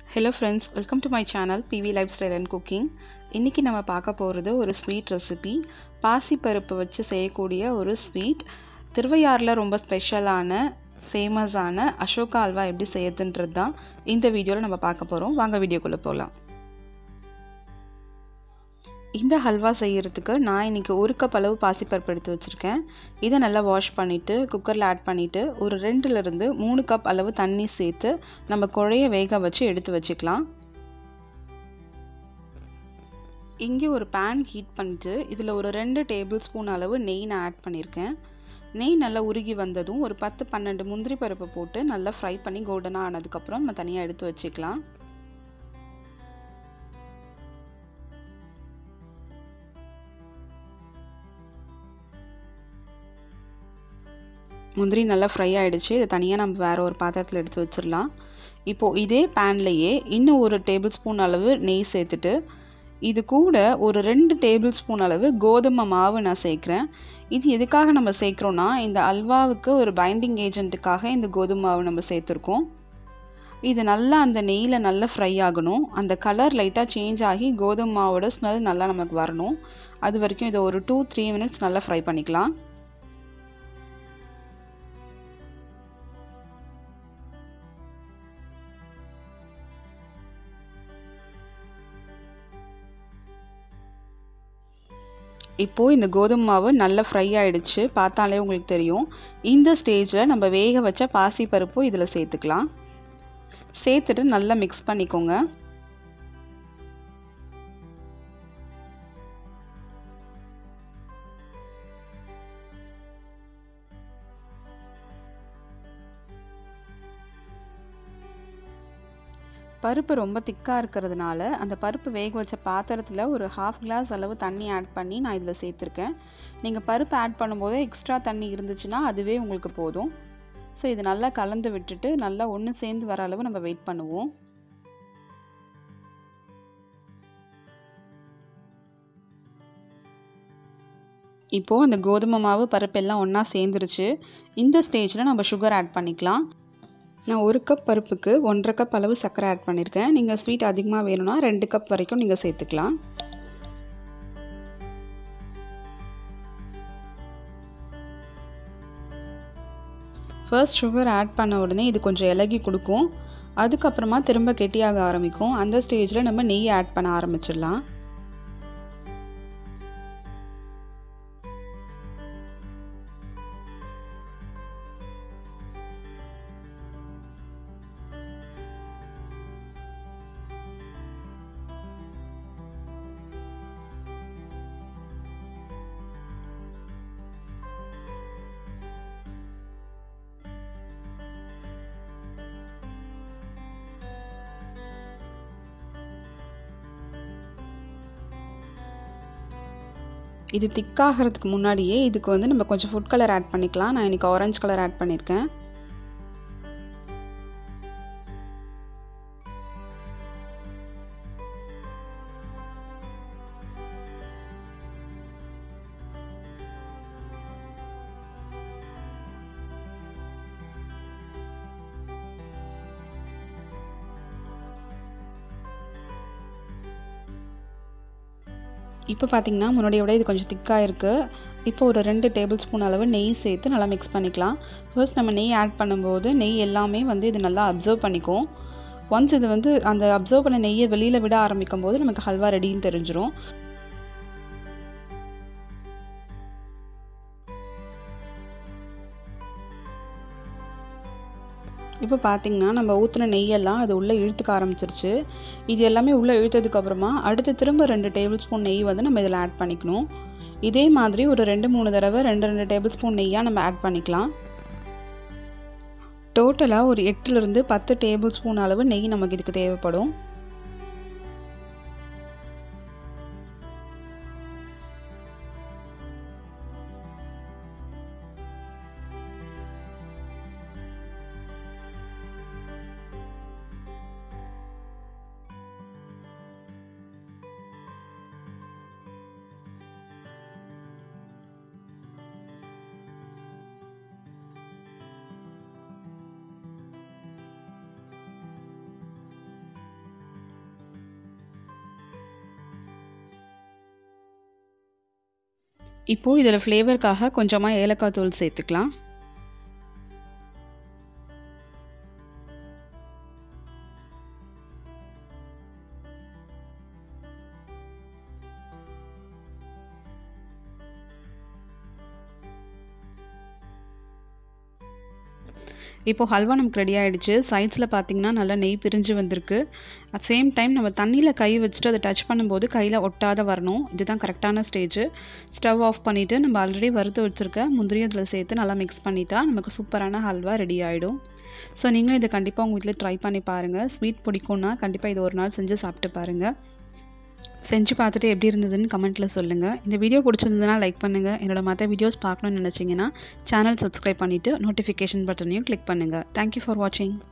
hello friends welcome to my channel BV lifestyle and cooking இன்றைக்கி நம்ம பார்க்க போகிறது ஒரு ஸ்வீட் ரெசிபி பாசிப்பருப்பு வச்சு செய்யக்கூடிய ஒரு ஸ்வீட் திருவையாறில் ரொம்ப ஸ்பெஷலான ஃபேமஸான அசோகா அல்வா எப்படி செய்யறதுன்றது தான் இந்த வீடியோவில் நம்ம பார்க்க போகிறோம் வாங்க வீடியோக்குள்ளே போகலாம் இந்த ஹல்வா செய்கிறதுக்கு நான் இன்றைக்கி ஒரு கப் அளவு பாசிப்பருப்பு எடுத்து வச்சுருக்கேன் இதை நல்லா வாஷ் பண்ணிவிட்டு குக்கரில் ஆட் பண்ணிவிட்டு ஒரு ரெண்டுலேருந்து மூணு கப் அளவு தண்ணி சேர்த்து நம்ம குழைய வேக வச்சு எடுத்து வச்சுக்கலாம் இங்கே ஒரு பேன் ஹீட் பண்ணிட்டு இதில் ஒரு ரெண்டு டேபிள் ஸ்பூன் அளவு நெய் நான் ஆட் பண்ணியிருக்கேன் நெய் நல்லா உருகி வந்ததும் ஒரு பத்து பன்னெண்டு முந்திரி பருப்பு போட்டு நல்லா ஃப்ரை பண்ணி கோல்டனாக ஆனதுக்கப்புறம் நம்ம தனியாக எடுத்து வச்சுக்கலாம் முந்திரி நல்லா ஃப்ரை ஆகிடுச்சு இதை தனியாக நம்ம வேறு ஒரு பாத்திரத்தில் எடுத்து வச்சிடலாம் இப்போது இதே பேன்லேயே இன்னும் ஒரு டேபிள் ஸ்பூன் அளவு நெய் சேர்த்துட்டு இது கூட ஒரு ரெண்டு டேபிள் ஸ்பூன் அளவு கோதுமை மாவு நான் சேர்க்குறேன் இது எதுக்காக நம்ம சேர்க்குறோன்னா இந்த அல்வாவுக்கு ஒரு பைண்டிங் ஏஜென்ட்டுக்காக இந்த கோதுமை மாவு நம்ம சேர்த்துருக்கோம் இது நல்லா அந்த நெய்யில் நல்லா ஃப்ரை ஆகணும் அந்த கலர் லைட்டாக சேஞ்ச் ஆகி கோதுமை மாவோட ஸ்மெல் நல்லா நமக்கு வரணும் அது வரைக்கும் இதை ஒரு டூ த்ரீ மினிட்ஸ் நல்லா ஃப்ரை பண்ணிக்கலாம் இப்போது இந்த கோதுமை மாவு நல்லா ஃப்ரை ஆகிடுச்சு பார்த்தாலே உங்களுக்கு தெரியும் இந்த ஸ்டேஜில் நம்ம வேக வச்ச பாசி பருப்பும் இதில் சேர்த்துக்கலாம் சேர்த்துட்டு நல்லா மிக்ஸ் பண்ணிக்கோங்க பருப்பு ரொம்ப திக்காக இருக்கிறதுனால அந்த பருப்பு வேக வச்ச பாத்திரத்தில் ஒரு ஹாஃப் கிளாஸ் அளவு தண்ணி ஆட் பண்ணி நான் இதில் சேர்த்துருக்கேன் நீங்கள் பருப்பு ஆட் பண்ணும்போது எக்ஸ்ட்ரா தண்ணி இருந்துச்சுன்னா அதுவே உங்களுக்கு போதும் ஸோ இது நல்லா கலந்து விட்டுட்டு நல்லா ஒன்று சேர்ந்து வர அளவு நம்ம வெயிட் பண்ணுவோம் இப்போது அந்த கோதுமை மாவு பருப்பெல்லாம் ஒன்றா சேர்ந்துருச்சு இந்த ஸ்டேஜில் நம்ம சுகர் ஆட் பண்ணிக்கலாம் நான் ஒரு கப் பருப்புக்கு ஒன்றரை கப் அளவு சர்க்கரை ஆட் பண்ணியிருக்கேன் நீங்கள் ஸ்வீட் அதிகமாக வேணும்னா ரெண்டு கப் வரைக்கும் நீங்கள் சேர்த்துக்கலாம் ஃபர்ஸ்ட் சுகர் ஆட் பண்ண உடனே இது கொஞ்சம் இலகி கொடுக்கும் அதுக்கப்புறமா திரும்ப கெட்டியாக ஆரம்பிக்கும் அந்த ஸ்டேஜில் நம்ம நெய் ஆட் பண்ண ஆரம்பிச்சிடலாம் இது திக்காகிறதுக்கு முன்னாடியே இதுக்கு வந்து நம்ம கொஞ்சம் ஃபுட் கலர் ஆட் பண்ணிக்கலாம் நான் இன்றைக்கி ஆரஞ்சு கலர் ஆட் பண்ணியிருக்கேன் இப்போ பார்த்தீங்கன்னா முன்னாடிய விட இது கொஞ்சம் திக்காக இருக்குது இப்போ ஒரு ரெண்டு டேபிள் ஸ்பூன் அளவு நெய் சேர்த்து நல்லா மிக்ஸ் பண்ணிக்கலாம் ஃபர்ஸ்ட் நம்ம நெய் ஆட் பண்ணும்போது நெய் எல்லாமே வந்து இது நல்லா அப்சர்வ் பண்ணிக்கும் ஒன்ஸ் இது வந்து அந்த அப்சர்வ் பண்ண நெய்யை வெளியில் விட ஆரம்பிக்கும் போது நமக்கு ஹல்வா ரெடின்னு தெரிஞ்சிடும் இப்போ பார்த்தீங்கன்னா நம்ம ஊற்றின நெய்யெல்லாம் அது உள்ளே இழுத்துக்க ஆரம்பிச்சிருச்சு இது எல்லாமே உள்ளே இழுத்ததுக்கப்புறமா அடுத்து திரும்ப ரெண்டு டேபிள் ஸ்பூன் நெய் வந்து நம்ம இதில் ஆட் பண்ணிக்கணும் இதே மாதிரி ஒரு ரெண்டு மூணு தடவை ரெண்டு ரெண்டு டேபிள் ஸ்பூன் நெய்யாக நம்ம ஆட் பண்ணிக்கலாம் டோட்டலாக ஒரு எட்டுலேருந்து பத்து டேபிள் ஸ்பூன் அளவு நெய் நமக்கு இதுக்கு தேவைப்படும் இப்போது இதில் ஃப்ளேவருக்காக கொஞ்சமாக ஏலக்காய் தூள் சேர்த்துக்கலாம் இப்போது ஹல்வா நமக்கு ரெடி ஆகிடுச்சு சைட்ஸில் பார்த்திங்கன்னா நல்லா நெய் பிரிஞ்சு வந்திருக்கு அட் சேம் டைம் நம்ம தண்ணியில் கை வச்சுட்டு அதை டச் பண்ணும்போது கையில் ஒட்டாத வரணும் இதுதான் கரெக்டான ஸ்டேஜ் ஸ்டவ் ஆஃப் பண்ணிவிட்டு நம்ம ஆல்ரெடி வறுத்து வச்சுருக்க முந்திரியும் இதில் சேர்த்து நல்லா மிக்ஸ் பண்ணிட்டா நமக்கு சூப்பரான ஹல்வா ரெடி ஆகிடும் ஸோ நீங்களும் இதை கண்டிப்பாக உங்கள் வீட்டில் ட்ரை பண்ணி பாருங்கள் ஸ்வீட் பிடிக்கும்னா கண்டிப்பாக இது ஒரு நாள் செஞ்சு சாப்பிட்டு பாருங்கள் செஞ்சு பார்த்துட்டு எப்படி இருந்ததுன்னு கமெண்ட்டில் சொல்லுங்கள் இந்த வீடியோ பிடிச்சிருந்ததுன்னா லைக் பண்ணுங்கள் என்னோட மற்ற வீடியோஸ் பார்க்கணுன்னு நினச்சிங்கன்னா சேனல் சப்ஸ்கிரைப் பண்ணிவிட்டு நோட்டிஃபிகேஷன் பட்டனையும் கிளிக் பண்ணுங்கள் தேங்க்யூ ஃபார் வாட்சிங்